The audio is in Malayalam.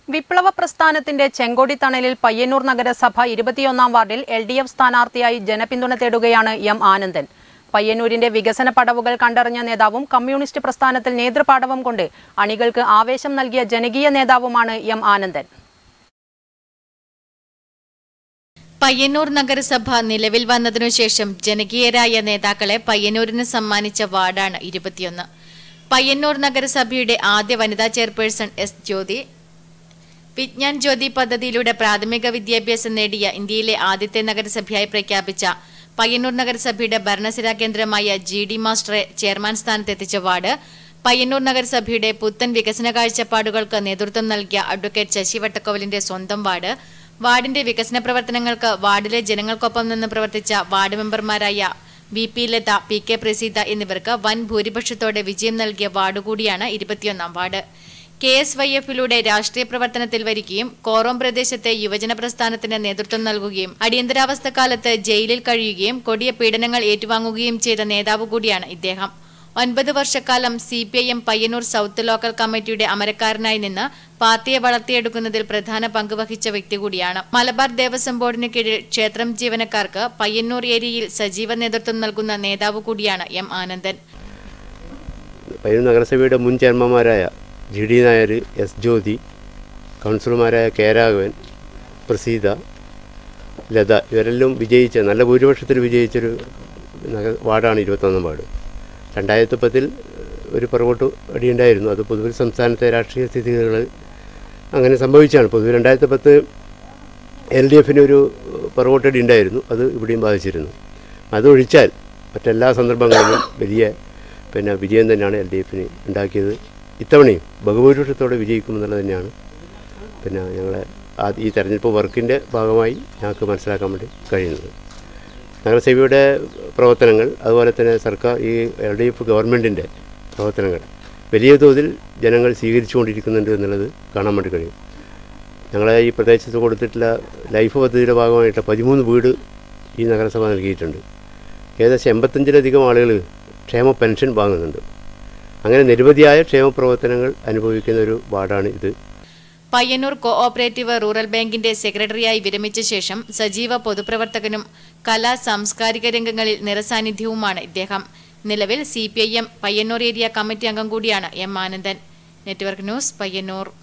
വിപ്ലവ പ്രസ്ഥാനത്തിന്റെ ചെങ്കോടി തണലിൽ പയ്യന്നൂർ നഗരസഭ ഇരുപത്തിയൊന്നാം വാർഡിൽ എൽ ഡി എഫ് സ്ഥാനാർത്ഥിയായി ജനപിന്തുണ തേടുകയാണ് എം ആനന്ദൻ പയ്യന്നൂരിന്റെ വികസന പടവുകൾ കണ്ടറിഞ്ഞ നേതാവും കമ്മ്യൂണിസ്റ്റ് പ്രസ്ഥാനത്തിൽ നേതൃപാടവം കൊണ്ട് അണികൾക്ക് ആവേശം നൽകിയ ജനകീയ നേതാവുമാണ് എം ആനന്ദൻ പയ്യന്നൂർ നഗരസഭ നിലവിൽ വന്നതിനു ശേഷം ജനകീയരായ നേതാക്കളെ പയ്യന്നൂരിന് സമ്മാനിച്ച വാർഡാണ് ഇരുപത്തിയൊന്ന് പയ്യന്നൂർ നഗരസഭയുടെ ആദ്യ വനിതാ ചെയർപേഴ്സൺ എസ് ജ്യോതി വിജ്ഞാൻ ജ്യോതി പദ്ധതിയിലൂടെ പ്രാഥമിക വിദ്യാഭ്യാസം നേടിയ ഇന്ത്യയിലെ ആദ്യത്തെ നഗരസഭയായി പ്രഖ്യാപിച്ച പയ്യന്നൂർ നഗരസഭയുടെ ഭരണസിരാ കേന്ദ്രമായ ജി ഡി മാസ്റ്ററെ ചെയർമാൻ സ്ഥാനത്തെത്തിച്ച വാർഡ് പയ്യന്നൂർ നഗരസഭയുടെ പുത്തൻ വികസന കാഴ്ചപ്പാടുകൾക്ക് നേതൃത്വം നൽകിയ അഡ്വക്കേറ്റ് ശശി വട്ടക്കോവലിന്റെ സ്വന്തം വാർഡ് വാർഡിന്റെ വികസന പ്രവർത്തനങ്ങൾക്ക് വാർഡിലെ ജനങ്ങൾക്കൊപ്പം നിന്ന് പ്രവർത്തിച്ച വാർഡ് മെമ്പർമാരായ V P Latha P K Praseetha എന്നിവർക്ക് വൻ ഭൂരിപക്ഷത്തോടെ വിജയം നൽകിയ വാർഡ് കൂടിയാണ് ഇരുപത്തിയൊന്നാം വാർഡ് കെ എസ് വൈ എഫിലൂടെ രാഷ്ട്രീയ പ്രവർത്തനത്തിൽ വരികയും കോറോം പ്രദേശത്തെ യുവജന പ്രസ്ഥാനത്തിന് നേതൃത്വം നൽകുകയും അടിയന്തരാവസ്ഥ കാലത്ത് ജയിലിൽ കഴിയുകയും കൊടിയ പീഡനങ്ങൾ ഏറ്റുവാങ്ങുകയും ചെയ്ത നേതാവ് കൂടിയാണ് ഇദ്ദേഹം ഒൻപത് വർഷക്കാലം C P I M Payyanur South local കമ്മിറ്റിയുടെ അമരക്കാരനായി നിന്ന് പാർട്ടിയെ വളർത്തിയെടുക്കുന്നതിൽ പ്രധാന പങ്ക് വഹിച്ച വ്യക്തി കൂടിയാണ് മലബാർ ദേവസ്വം ബോർഡിന് കീഴിൽ ക്ഷേത്രം ജീവനക്കാർക്ക് പയ്യന്നൂർ ഏരിയയിൽ സജീവ നേതൃത്വം നൽകുന്ന നേതാവ് കൂടിയാണ് എം ആനന്ദൻ പയ്യന്നൂർ നഗരസഭയുടെ മുൻ ചെയർമാൻമാരായ G D Nair S Jyothi കൗൺസിലർമാരായ കെ രാഘവൻ പ്രസീത ലത ഇവരെല്ലാം വിജയിച്ച നല്ല ഭൂരിപക്ഷത്തിൽ വിജയിച്ചൊരു നഗ വാർഡാണ് ഇരുപത്തൊന്നാം വാർഡ് രണ്ടായിരത്തി പത്തിൽ ഒരു പുറകോട്ട് അടിയുണ്ടായിരുന്നു അത് പൊതുവിൽ സംസ്ഥാനത്തെ രാഷ്ട്രീയ സ്ഥിതികൾ അങ്ങനെ സംഭവിച്ചാണ് പൊതുവെ രണ്ടായിരത്തി പത്ത് എൽ ഡി എഫിന് ഒരു പുറകോട്ടടി ഉണ്ടായിരുന്നു അത് ഇവിടെയും ബാധിച്ചിരുന്നു അതൊഴിച്ചാൽ മറ്റെല്ലാ സന്ദർഭങ്ങളിലും വലിയ പിന്നെ വിജയം തന്നെയാണ് എൽ ഡി എഫിന് ഉണ്ടാക്കിയത് ഇത്തവണയും ബഹുഭൂരിപക്ഷത്തോടെ വിജയിക്കുമെന്നുള്ളത് തന്നെയാണ് പിന്നെ ഞങ്ങളെ ആ ഈ തെരഞ്ഞെടുപ്പ് വർക്കിൻ്റെ ഭാഗമായി ഞങ്ങൾക്ക് മനസ്സിലാക്കാൻ വേണ്ടി കഴിയുന്നത് നഗരസഭയുടെ പ്രവർത്തനങ്ങൾ അതുപോലെ തന്നെ സർക്കാർ ഈ എൽ ഡി എഫ് ഗവൺമെൻറ്റിൻ്റെ പ്രവർത്തനങ്ങൾ വലിയ തോതിൽ ജനങ്ങൾ സ്വീകരിച്ചുകൊണ്ടിരിക്കുന്നുണ്ട് എന്നുള്ളത് കാണാൻ വേണ്ടി കഴിയും ഞങ്ങളെ ഈ പ്രദേശത്ത് കൊടുത്തിട്ടുള്ള ലൈഫ് പദ്ധതിയുടെ ഭാഗമായിട്ട് പതിമൂന്ന് വീട് ഈ നഗരസഭ നൽകിയിട്ടുണ്ട് ഏകദേശം എൺപത്തഞ്ചിലധികം ആളുകൾ ക്ഷേമ പെൻഷൻ വാങ്ങുന്നുണ്ട് അങ്ങനെ നിരവധിയായ ക്ഷേമ പ്രവർത്തനങ്ങൾ അനുഭവിക്കുന്ന ഒരു വാർഡാണ് ഇത് പയ്യന്നൂർ കോ ഓപ്പറേറ്റീവ് റൂറൽ ബാങ്കിന്റെ സെക്രട്ടറിയായി വിരമിച്ച ശേഷം സജീവ പൊതുപ്രവർത്തകനും കലാ സാംസ്കാരിക രംഗങ്ങളിൽ നിറസാന്നിധ്യവുമാണ് ഇദ്ദേഹം നിലവിൽ C P I M Payyanur area committee അംഗം കൂടിയാണ് M Anandan network news Payyanur